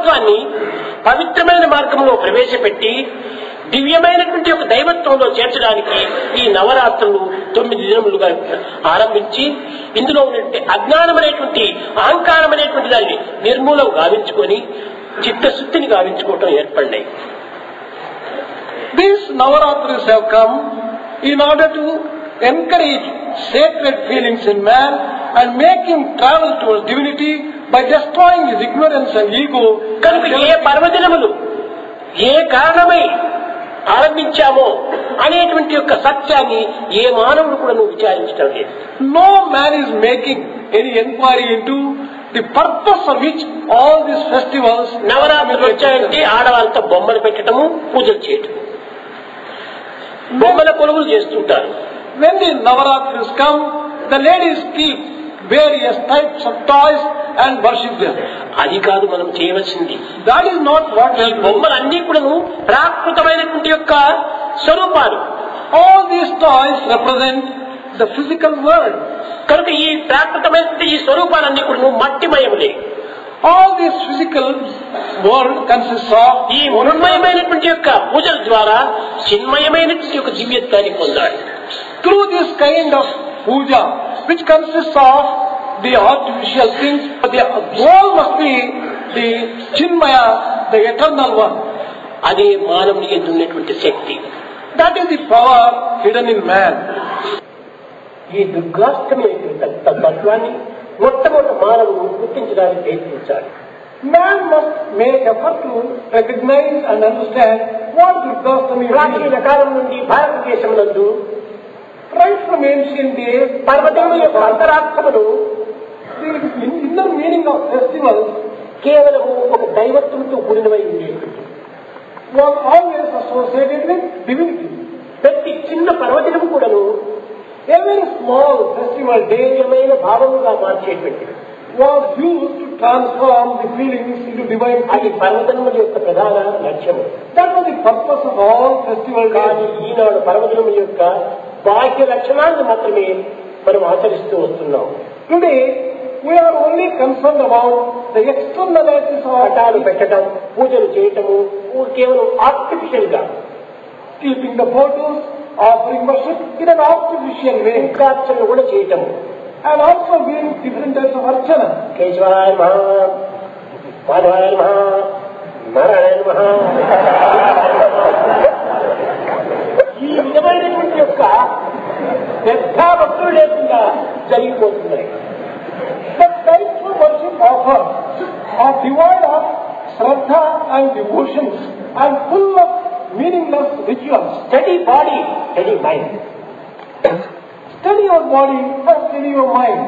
మానవత్వాన్ని పవిత్రమైన మార్గంలో ప్రవేశపెట్టి దివ్యమైనటువంటి ఒక దైవత్వంలో చేర్చడానికి ఈ నవరాత్రులు తొమ్మిది దినములుగా ఆరంభించి ఇందులో ఉన్నటువంటి అజ్ఞానం అనేటువంటి అహంకారం అనేటువంటి దాన్ని నిర్మూలం గావించుకొని చిత్తశుద్ధిని గావించుకోవటం ఏర్పడినాయి These Navaratris have come in order to encourage sacred feelings in man and make him travel towards divinity by destroying his ignorance and ego. కనుక ఏ పర్వదినములు ఏ కారణమై ఆరంభించామో అనేటువంటి యొక్క సత్యాన్ని ఏ మానవుడు కూడా నువ్వు విచారించడం లేదు No man is making any inquiry into the purpose for which all these festivals నవరాత్రులు వచ్చాయంటే ఆడవాళ్ళతో బొమ్మలు పెట్టడము పూజలు చేయటం బొమ్మల కొలువులు చేస్తుంటారు When the Navaratris come, the ladies keep various types of toys and worship them. అది కాదు మనం చేయవలసింది That is not what we ఈ are doing. బొమ్మలన్నీ కూడాను ప్రాకృతమైనటువంటి యొక్క స్వరూపాలు All these toys represent the physical world. కనుక ఈ ప్రాకృతమైనటువంటి ఈ స్వరూపాలన్నీ కూడా మట్టిమయములే All this physical world consists of ఈ మృణ్మయమైనటువంటి యొక్క పూజల ద్వారా చిన్మయమైనటువంటి యొక్క దివ్యత్వాన్ని పొందాలి through this kind of puja, which consists of the artificial things, but the goal must be the Chinmaya, the eternal one. అదే మానవుని ఎందు ఉన్నటువంటి శక్తి That is the power hidden in man. ఈ దుర్గాష్టమి తత్వాన్ని మొట్టమొదటి మానవుడు గుర్తించడానికి ప్రయత్నించాలి Man must make effort to recognize and understand what Durgastami ప్రాచీన means. కాలం నుండి భారతదేశం నందు Right from ancient days, పర్వతముల యొక్క అంతరాత్మలు the inner meaning of festivals కేవలము ఒక దైవత్వంతో కూడినవై ఉండేవి was always associated with divinity. ప్రతి చిన్న పర్వదినము కూడాను Every small festival day దివ్యమైన భావముగా మార్చేటువంటిది was used to transform the feelings into divine అది feelings. పర్వదినముల యొక్క ప్రధాన లక్ష్యము That was the purpose of all festival కానీ days. ఈనాడు పర్వదినముల యొక్క బాహ్య లక్షణాలను మాత్రమే మనం ఆచరిస్తూ వస్తున్నాం Today, we are only concerned about the externalities పటాలు of పెట్టడం పూజలు చేయటము కేవలం ఆర్టిఫిషియల్ గా keeping the photos, offering worship in an artificial way, లింగార్చనలు కూడా చేయటము and also doing different types of archana. కేశవాయ మహా మాధవాయ మహా నారాయణ మహా ఈ విధమైనటువంటి యొక్క పెద్ద భక్తులు లేకుండా జరిగిపోతున్నాయి The types of worship offered are devoid of Shraddha and devotions and full of meaningless rituals. Study body study mind Study your body and study your mind.